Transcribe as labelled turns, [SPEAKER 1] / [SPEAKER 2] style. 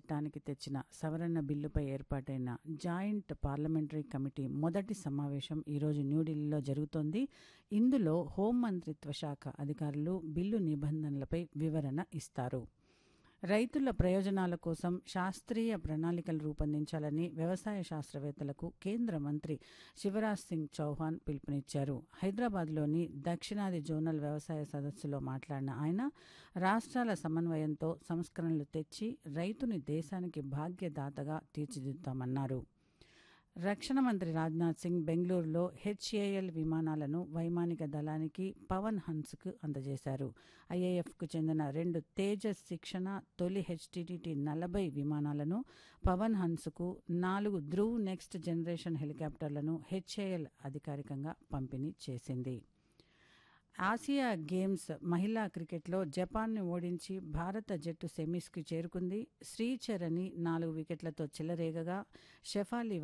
[SPEAKER 1] చట్టానికి తెచ్చిన సవరణ బిల్లుపై ఏర్పాటైన జాయింట్ పార్లమెంటరీ కమిటీ మొదటి సమావేశం ఈరోజు న్యూఢిల్లీలో జరుగుతోంది ఇందులో హోంమంత్రిత్వ శాఖ అధికారులు బిల్లు నిబంధనలపై వివరణ ఇస్తారు రైతుల ప్రయోజనాల కోసం శాస్త్రీయ ప్రణాళికలు రూపొందించాలని వ్యవసాయ శాస్త్రవేత్తలకు కేంద్ర మంత్రి శివరాజ్ సింగ్ చౌహాన్ పిలుపునిచ్చారు హైదరాబాద్లోని దక్షిణాది జోనల్ వ్యవసాయ సదస్సులో మాట్లాడిన ఆయన రాష్ట్రాల సమన్వయంతో సంస్కరణలు తెచ్చి రైతుని దేశానికి భాగ్యదాతగా తీర్చిదిద్దామన్నారు రక్షణ మంత్రి రాజ్నాథ్ సింగ్ బెంగళూరులో హెచ్ఏఎల్ విమానాలను వైమానిక దళానికి పవన్ హన్స్కు అందజేశారు ఐఏఎఫ్కు చెందిన రెండు తేజస్ శిక్షణ తొలి హెచ్టిటిటి నలభై విమానాలను పవన్ హన్స్కు నాలుగు ధ్రువ్ నెక్స్ట్ జనరేషన్ హెలికాప్టర్లను హెచ్ఏఎల్ అధికారికంగా పంపిణీ చేసింది ఆసియా గేమ్స్ మహిళా క్రికెట్లో జపాన్ను ఓడించి భారత జట్టు సెమీస్కి చేరుకుంది శ్రీచరణి నాలుగు వికెట్లతో చెలరేగగా షెఫాలి